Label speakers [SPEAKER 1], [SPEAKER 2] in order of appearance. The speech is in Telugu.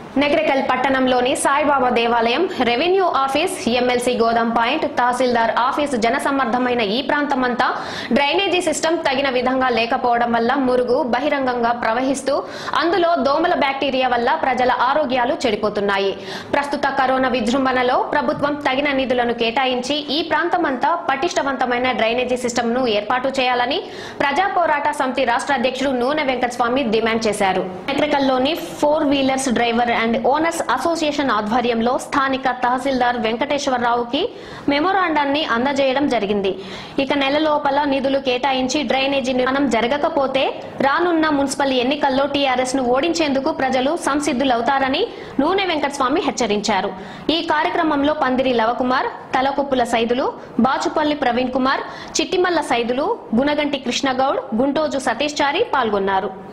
[SPEAKER 1] నెగ్రెకల్ పట్టణంలోని సాయిబాబా దేవాలయం రెవెన్యూ ఆఫీస్ ఎమ్మెల్సీ గోదాం పాయింట్ తహసీల్దార్ ఆఫీస్ జనసమ్మర్దమైన ఈ ప్రాంతమంతా డ్రైనేజీ సిస్టమ్ తగిన విధంగా లేకపోవడం వల్ల మురుగు బహిరంగంగా ప్రవహిస్తూ అందులో దోమల బ్యాక్టీరియా వల్ల ప్రజల ఆరోగ్యాలు చెడిపోతున్నాయి ప్రస్తుత కరోనా విజృంభణలో ప్రభుత్వం తగిన నిధులను కేటాయించి ఈ ప్రాంతమంతా పటిష్టవంతమైన డ్రైనేజీ సిస్టమ్ ను ఏర్పాటు చేయాలని ప్రజా పోరాట సమితి రాష్ట్ర అధ్యక్షుడు నూనె వెంకటస్వామి డిమాండ్ చేశారు నెగ్రెకల్లోని four wheelers driver and owners association ఆధ్వర్యంలో స్థానిక తహసీల్దార్ వెంకటేశ్వరరావుకి మెమోరాండాన్ని అందజేయడం జరిగింది ఇక నెల లోపల నిధులు కేటాయించి డ్రైనేజీ నిర్మాణం జరగకపోతే రానున్న మున్సిపల్ ఎన్నికల్లో టీఆర్ఎస్ ను ఓడించేందుకు ప్రజలు సంసిద్ధులవుతారని నూనె వెంకటస్వామి హెచ్చరించారు ఈ కార్యక్రమంలో పందిరి లవకుమార్ తలకుప్పుల సైదులు బాచుపల్లి ప్రవీణ్ కుమార్ చిట్టిమల్ల సైదులు గునగంటి కృష్ణగౌడ్ గుంటోజు సతీష్ చారి పాల్గొన్నారు